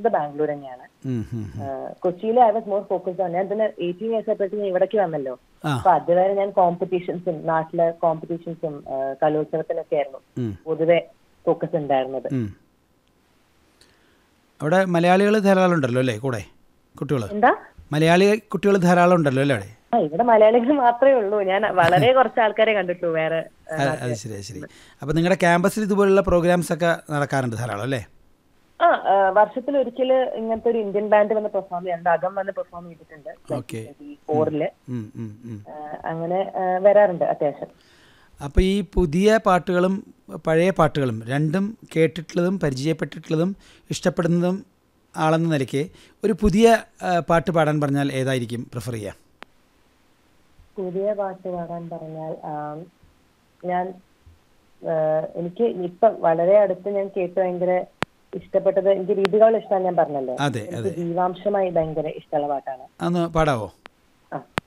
പഠിച്ചത് ബാംഗ്ലൂർ തന്നെയാണ് ഉം, ഉം, ഉം. കൊച്ചിയിൽ I was more focused on ഞാൻ പിന്നെ എയ്റ്റീൻ ഇയേഴ്സ് ആയപ്പോഴത്തേക്കും ഇവിടേക്ക് വന്നല്ലോ ആ അപ്പൊ അതുവരെ ഞാൻ കോമ്പറ്റീഷൻസും നാട്ടിലെ കോമ്പറ്റീഷൻസും കലോത്സവത്തിനൊക്കെ ആയിരുന്നു ഉം, പൊതുവെ ഫോക്കസ് ഉണ്ടായിരുന്നത് ഉം. അവിടെ മലയാളികൾ ധാരാളം ഉണ്ടല്ലോ അല്ലേ കൂടെ കുട്ടികൾ എന്താ മലയാളി കുട്ടികൾ ധാരാളം ഉണ്ടല്ലോ അല്ലേ അവിടെ ആ ഇവിടെ മലയാളികൾ മാത്രമേ ഉള്ളൂ ഞാൻ വളരെ കുറച്ച് ആൾക്കാരെ കണ്ടിട്ടുള്ളൂ വേറെ ആ, അത് അത് ശരി അത് ശരി അപ്പോൾ നിങ്ങളുടെ ക്യാമ്പസിൽ ഇതുപോലുള്ള പ്രോഗ്രാംസ് ഒക്കെ നടക്കാറുണ്ട് ധാരാളം അല്ലേ ആ ആ, വർഷത്തിൽ ഒരിക്കല് ഇങ്ങനത്തെ ഒരു ഇന്ത്യൻ ബാൻഡ് വന്ന് പെർഫോം ചെയ്യുന്നുണ്ട് അകം വന്ന് പെർഫോം ചെയ്തിട്ടുണ്ട് ഓക്കെ ഫോറില് ഉം, ഉം, ഉം. അങ്ങനെ ആ, വരാറുണ്ട് അത്യാവശ്യം അപ്പോൾ ഈ പുതിയ പാട്ടുകളും പഴയ പാട്ടുകളും രണ്ടും കേട്ടിട്ടുള്ളതും പരിചയപ്പെട്ടിട്ടുള്ളതും ഇഷ്ടപ്പെടുന്നതും ആളെന്ന നിലയ്ക്ക് ഒരു പുതിയ ആ, പാട്ട് പാടാൻ പറഞ്ഞാൽ ഏതായിരിക്കും പ്രിഫർ ചെയ്യുക പുതിയ പാട്ട് പാടാൻ പറഞ്ഞാൽ ആം, ഞാൻ ആ, എനിക്ക് ഇപ്പൊ വളരെ അടുത്ത് ഞാൻ കേട്ട് ഭയങ്കര ഇഷ്ടപ്പെട്ടത് എനിക്ക് രീതികൾ ഇഷ്ടമാണ് ഞാൻ പറഞ്ഞല്ലോ അതെ എനിക്ക് ജീവാംശമായി ഭയങ്കര ഇഷ്ടമുള്ള പാട്ടാണ് അതൊന്ന് പാടാവോ